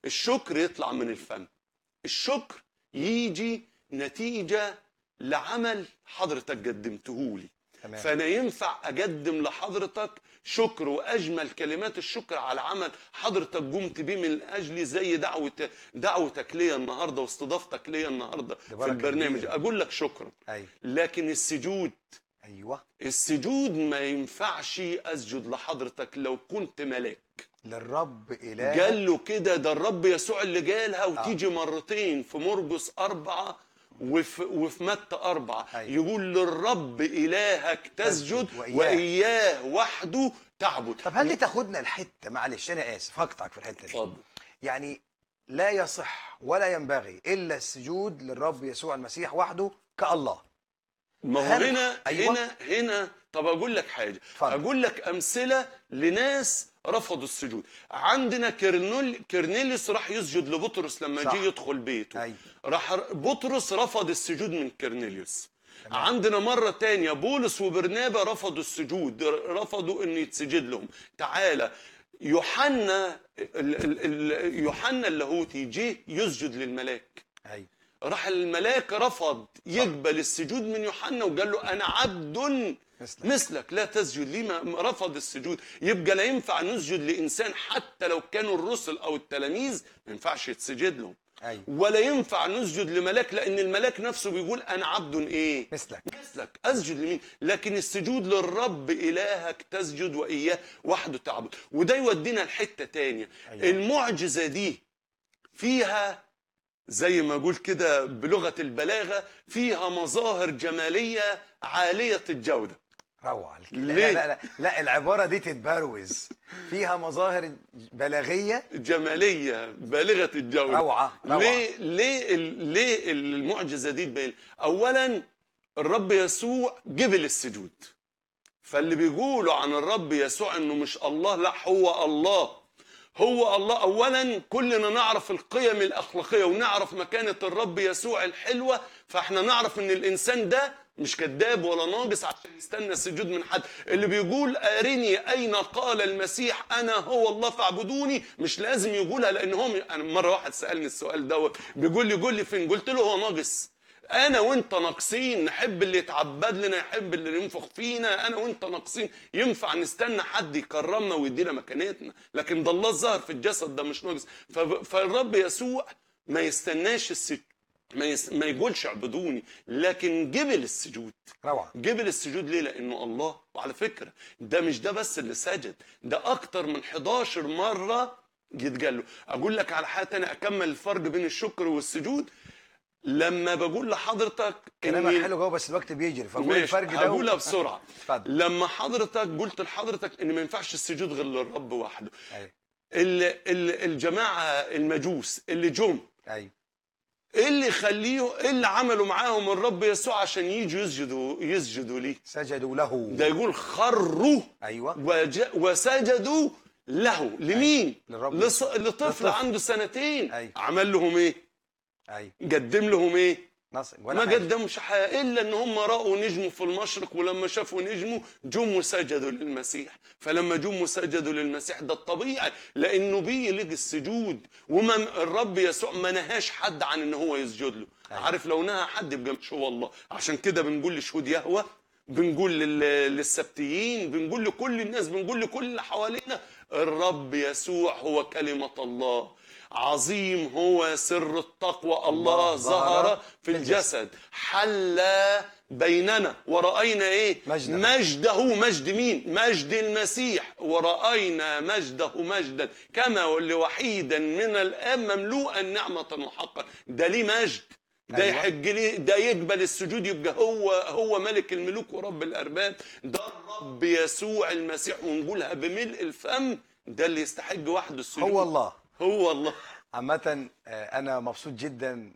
الشكر يطلع من الفم الشكر يجي نتيجة لعمل حضرتك قدمته لي تمام فانا ينفع اقدم لحضرتك شكر واجمل كلمات الشكر على عمل حضرتك قمت بيه من اجلي زي دعوه دعوتك ليا النهارده واستضافتك ليا النهارده ده في بركة البرنامج كبيرة. اقول لك شكرا ايوه لكن السجود ايوه السجود ما ينفعش اسجد لحضرتك لو كنت ملاك للرب اله قال له كده ده الرب يسوع اللي قالها وتيجي مرتين في مرقس أربعة وفي, وفي متى أربعة أيوة. يقول للرب إلهك تسجد تسجد وإياه. وإياه وحده تعبد طب هل دي تاخدنا الحته معلش انا اسف هقطعك في الحته دي اتفضل يعني لا يصح ولا ينبغي الا السجود للرب يسوع المسيح وحده كالله ما هو هل- هنا أيوة. هنا هنا طب أقول لك حاجة اتفضل. أقول لك أمثلة لناس رفضوا السجود عندنا كرنول كرنيليوس راح يسجد لبطرس لما صح. جه يدخل بيته ايوه راح بطرس رفض السجود من كرنيليوس عندنا مرة تانية بولس وبرنابا رفضوا السجود رفضوا ان يتسجد لهم تعالى يوحنا ال- ال- ال- يوحنا اللاهوتي جه يسجد للملاك ايوه راح الملاك رفض يقبل السجود من يوحنا وقال له انا عبد مثلك مثلك لا تسجد لي ما ما رفض السجود يبقى لا ينفع نسجد لانسان حتى لو كانوا الرسل او التلاميذ ما ينفعش يتسجد لهم ايوه ولا ينفع نسجد لملاك لان الملاك نفسه بيقول انا عبد ايه مثلك مثلك اسجد لمين لكن السجود للرب الهك تسجد واياه وحده تعبد وده يودينا لحته تانية أيوة. المعجزه دي فيها زي ما اقول كده بلغه البلاغه فيها مظاهر جماليه عاليه الجوده روعه ليه؟ لا لا لا لا العباره دي تتبروز فيها مظاهر بلاغيه جماليه بالغه الجوده روعه روعه ليه ليه ال- ليه المعجزه دي تبين اولا الرب يسوع قبل السجود فاللي بيقولوا عن الرب يسوع انه مش الله لا هو الله هو الله اولا كلنا نعرف القيم الاخلاقيه ونعرف مكانه الرب يسوع الحلوه فاحنا نعرف ان الانسان ده مش كذاب ولا ناقص عشان يستنى السجود من حد اللي بيقول ارني اين قال المسيح انا هو الله فاعبدوني مش لازم يقولها لان هو انا مره واحد سالني السؤال دوت بيقول لي قول لي فين قلت له هو ناقص انا وانت ناقصين نحب اللي يتعبد لنا يحب اللي ينفخ فينا انا وانت ناقصين ينفع نستنى حد يكرمنا ويدينا مكانتنا لكن ده الله ظهر في الجسد ده مش ناقص ف- فالرب يسوع ما يستناش السجود ما, يس... ما يقولش اعبدوني لكن جبل السجود روعه جبل السجود ليه لانه الله وعلى فكره ده مش ده بس اللي سجد ده اكتر من 11 مره يتقال له اقول لك على حاجه تانية اكمل الفرق بين الشكر والسجود لما بقول لحضرتك كلامك إن- حلو جوه بس الوقت بيجري فقول ماشي، الفرق ده هقولها بسرعه اتفضل لما حضرتك قلت لحضرتك ان ما ينفعش السجود غير للرب وحده ايوه ال- ال- الجماعه المجوس اللي جم ايوه ايه اللي يخليه ايه اللي عملوا معاهم الرب يسوع عشان يجوا يسجدوا يسجدوا ليه سجدوا له ده يقول خروا ايوه وج... وسجدوا له لمين للرب لص... لطفل للطفل. عنده سنتين أيوة. عمل لهم ايه ايوه قدم لهم ايه نصر ما ولا حاجة. قدمش حاجه الا ان هم راوا نجمه في المشرق ولما شافوا نجمه جم وسجدوا للمسيح فلما جم وسجدوا للمسيح ده الطبيعي لانه بيلج السجود وما الرب يسوع ما نهاش حد عن ان هو يسجد له أيوة. عارف لو نهى حد يبقى مش هو الله عشان كده بنقول لشهود يهوه بنقول لل- للسبتيين بنقول لكل الناس بنقول لكل اللي حوالينا الرب يسوع هو كلمة الله عظيم هو سر التقوى الله الله ظهر ظهر في في الجسد حل بيننا ورأينا ايه مجده. مجده مجد مين مجد المسيح ورأينا مجده مجدا كما لوحيدا من الآب مملوءا نعمة وحقا ده ليه مجد ده أيوة. يحج ليه ده يقبل السجود يبقى هو هو ملك الملوك ورب الأرباب ده الرب يسوع المسيح ونقولها بملء الفم ده اللي يستحق وحده السجود هو الله هو الله عامة آه، أنا مبسوط جدا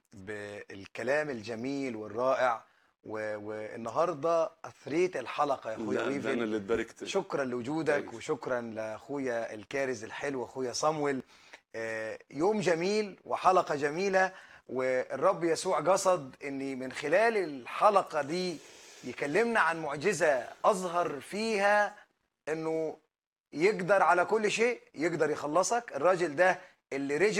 بالكلام الجميل والرائع و- والنهارده أثريت الحلقة يا أخويا لا، ده ويفل انا اللي اتباركت شكرا لوجودك كويس. وشكرا لاخويا الكارز الحلو اخويا صامويل آه، يوم جميل وحلقه جميله والرب يسوع قصد ان من خلال الحلقه دي يكلمنا عن معجزه اظهر فيها انه يقدر على كل شيء يقدر يخلصك الراجل ده اللي رجع